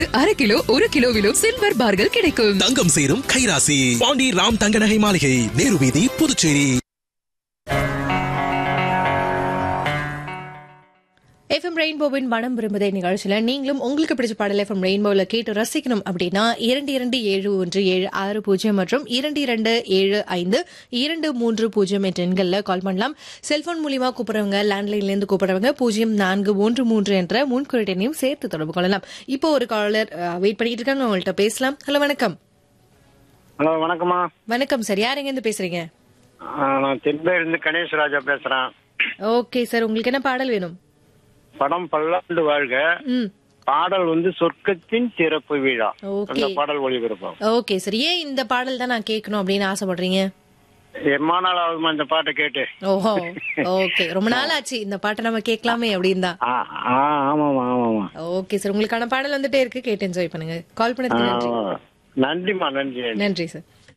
அரை கிலோ ஒரு கிலோவிலும் சில்வர் பார்கள் கிடைக்கும் தங்கம் சேரும் கைராசி பாண்டி ராம் தங்க நகை மாளிகை நேரு வீதி புதுச்சேரி எஃப்எம் ரெயின்போவின் மனம் விரும்புதே நிகழ்ச்சியில நீங்களும் உங்களுக்கு பிடிச்ச பாடல் எஃப்எம் ரெயின்போல கேட்டு ரசிக்கணும் அப்படின்னா இரண்டு இரண்டு ஏழு ஒன்று ஏழு ஆறு பூஜ்ஜியம் மற்றும் இரண்டு இரண்டு ஏழு ஐந்து இரண்டு மூன்று பூஜ்ஜியம் என்ற எண்கள்ல கால் பண்ணலாம் செல்போன் மூலியமா கூப்பிடுறவங்க லேண்ட்லைன்ல இருந்து கூப்பிடுறவங்க பூஜ்ஜியம் நான்கு ஒன்று மூன்று என்ற முன்குறிட்டையும் சேர்த்து தொடர்பு கொள்ளலாம் இப்போ ஒரு காலர் வெயிட் பண்ணிட்டு இருக்காங்க உங்கள்ட்ட பேசலாம் ஹலோ வணக்கம் ஹலோ வணக்கம்மா வணக்கம் சார் யார் எங்க இருந்து பேசுறீங்க ஆ, நான் தென்பேருந்து கணேஷ் ராஜா பேசுறேன் ஓகே சார் உங்களுக்கு என்ன பாடல் வேணும் படம் பல்லாண்டு வாழ்க ம் பாடல் வந்து சொர்க்கத்தின் திறப்பு விழா ஓகே. அந்த பாடல் ஒளிபரப்போம் ஓகே சார் ஏன் இந்த பாடல் தான் நான் கேட்கணும் அப்படின்னு ஆசைப்படுறீங்க எம்மா நாள் ஆகுதுமா இந்த பாட்டை கேட்டு ஓஹோ ஓகே ரொம்ப நாள் ஆச்சு இந்த பாட்டை நம்ம கேட்கலாமே அப்படின்னு தான் ஆ ஆ, ஆமாம்மா ஆமாம்மா ஓகே சார் உங்களுக்கான பாடல் வந்துட்டே இருக்கு கேட்டு என்ஜாய் பண்ணுங்க கால் பண்ணதுக்கு நன்றி ஆ, நன்றிம்மா நன்றி நன்றி சார்